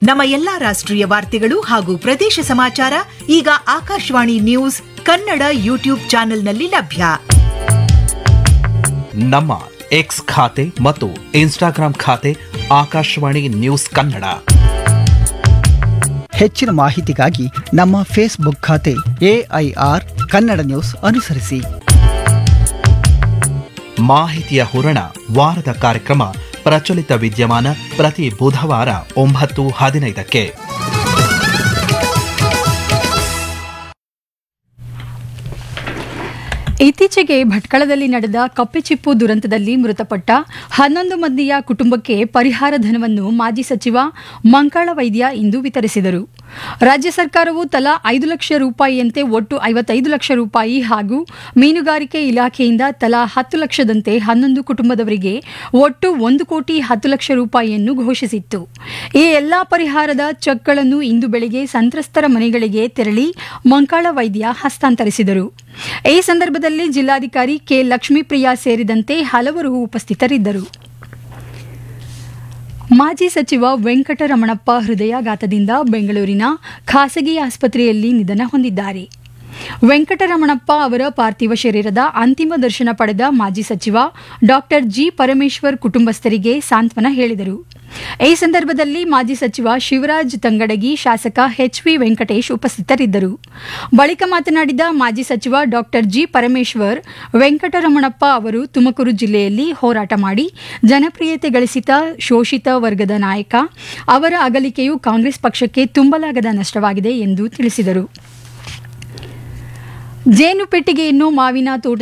ನಮ್ಮ ಎಲ್ಲಾ ರಾಷ್ಟ್ರೀಯ ವಾರ್ತೆಗಳು ಹಾಗೂ ಪ್ರದೇಶ ಸಮಾಚಾರ ಈಗ ಆಕಾಶವಾಣಿ ನ್ಯೂಸ್ ಕನ್ನಡ ಯೂಟ್ಯೂಬ್ ಚಾನೆಲ್ನಲ್ಲಿ ಲಭ್ಯ ನಮ್ಮ ಎಕ್ಸ್ ಖಾತೆ ಮತ್ತು ಇನ್ಸ್ಟಾಗ್ರಾಂ ಖಾತೆ ಆಕಾಶವಾಣಿ ನ್ಯೂಸ್ ಕನ್ನಡ ಹೆಚ್ಚಿನ ಮಾಹಿತಿಗಾಗಿ ನಮ್ಮ ಫೇಸ್ಬುಕ್ ಖಾತೆ ಎಐಆರ್ ಕನ್ನಡ ನ್ಯೂಸ್ ಅನುಸರಿಸಿ ಮಾಹಿತಿಯ ಹೂರಣ ವಾರದ ಕಾರ್ಯಕ್ರಮ ಪ್ರಚಲಿತ ವಿದ್ಯಮಾನ ಪ್ರತಿ ಬುಧವಾರ ಒಂಬತ್ತು ಹದಿನೈದಕ್ಕೆ ಇತ್ತೀಚೆಗೆ ಭಟ್ಕಳದಲ್ಲಿ ನಡೆದ ಕಪ್ಪೆಚಿಪ್ಪು ದುರಂತದಲ್ಲಿ ಮೃತಪಟ್ಟ ಹನ್ನೊಂದು ಮಂದಿಯ ಕುಟುಂಬಕ್ಕೆ ಪರಿಹಾರ ಧನವನ್ನು ಮಾಜಿ ಸಚಿವ ಮಂಕಾಳ ವೈದ್ಯ ಇಂದು ವಿತರಿಸಿದರು ರಾಜ್ಯ ಸರ್ಕಾರವು ತಲಾ ಐದು ಲಕ್ಷ ರೂಪಾಯಿಯಂತೆ ಒಟ್ಟು ಐವತ್ತೈದು ಲಕ್ಷ ರೂಪಾಯಿ ಹಾಗೂ ಮೀನುಗಾರಿಕೆ ಇಲಾಖೆಯಿಂದ ತಲಾ ಹತ್ತು ಲಕ್ಷದಂತೆ ಹನ್ನೊಂದು ಕುಟುಂಬದವರಿಗೆ ಒಟ್ಟು ಒಂದು ಕೋಟಿ ಹತ್ತು ಲಕ್ಷ ರೂಪಾಯಿಯನ್ನು ಘೋಷಿಸಿತ್ತು ಈ ಎಲ್ಲಾ ಪರಿಹಾರದ ಚೆಕ್ಗಳನ್ನು ಇಂದು ಬೆಳಗ್ಗೆ ಸಂತ್ರಸ್ತರ ಮನೆಗಳಿಗೆ ತೆರಳಿ ಮಂಕಾಳ ವೈದ್ಯ ಹಸ್ತಾಂತರಿಸಿದರು ಈ ಸಂದರ್ಭದಲ್ಲಿ ಜಿಲ್ಲಾಧಿಕಾರಿ ಕೆ ಲಕ್ಷ್ಮೀಪ್ರಿಯಾ ಸೇರಿದಂತೆ ಹಲವರು ಉಪಸ್ಥಿತರಿದ್ದರು ಮಾಜಿ ಸಚಿವ ವೆಂಕಟರಮಣಪ್ಪ ಹೃದಯಾಘಾತದಿಂದ ಬೆಂಗಳೂರಿನ ಖಾಸಗಿ ಆಸ್ಪತ್ರೆಯಲ್ಲಿ ನಿಧನ ಹೊಂದಿದ್ದಾರೆ ವೆಂಕಟರಮಣಪ್ಪ ಅವರ ಪಾರ್ಥಿವ ಶರೀರದ ಅಂತಿಮ ದರ್ಶನ ಪಡೆದ ಮಾಜಿ ಸಚಿವ ಡಾಕ್ಟರ್ ಜಿ ಪರಮೇಶ್ವರ್ ಕುಟುಂಬಸ್ಥರಿಗೆ ಸಾಂತ್ವನ ಹೇಳಿದರು ಈ ಸಂದರ್ಭದಲ್ಲಿ ಮಾಜಿ ಸಚಿವ ಶಿವರಾಜ್ ತಂಗಡಗಿ ಶಾಸಕ ಎಚ್ ವಿ ವೆಂಕಟೇಶ್ ಉಪಸ್ಥಿತರಿದ್ದರು ಬಳಿಕ ಮಾತನಾಡಿದ ಮಾಜಿ ಸಚಿವ ಡಾಕ್ಟರ್ ಜಿ ಪರಮೇಶ್ವರ್ ವೆಂಕಟರಮಣಪ್ಪ ಅವರು ತುಮಕೂರು ಜಿಲ್ಲೆಯಲ್ಲಿ ಹೋರಾಟ ಮಾಡಿ ಜನಪ್ರಿಯತೆ ಗಳಿಸಿದ ಶೋಷಿತ ವರ್ಗದ ನಾಯಕ ಅವರ ಅಗಲಿಕೆಯು ಕಾಂಗ್ರೆಸ್ ಪಕ್ಷಕ್ಕೆ ತುಂಬಲಾಗದ ನಷ್ಟವಾಗಿದೆ ಎಂದು ತಿಳಿಸಿದರು ಜೇನು ಪೆಟ್ಟಿಗೆಯನ್ನು ಮಾವಿನ ತೋಟ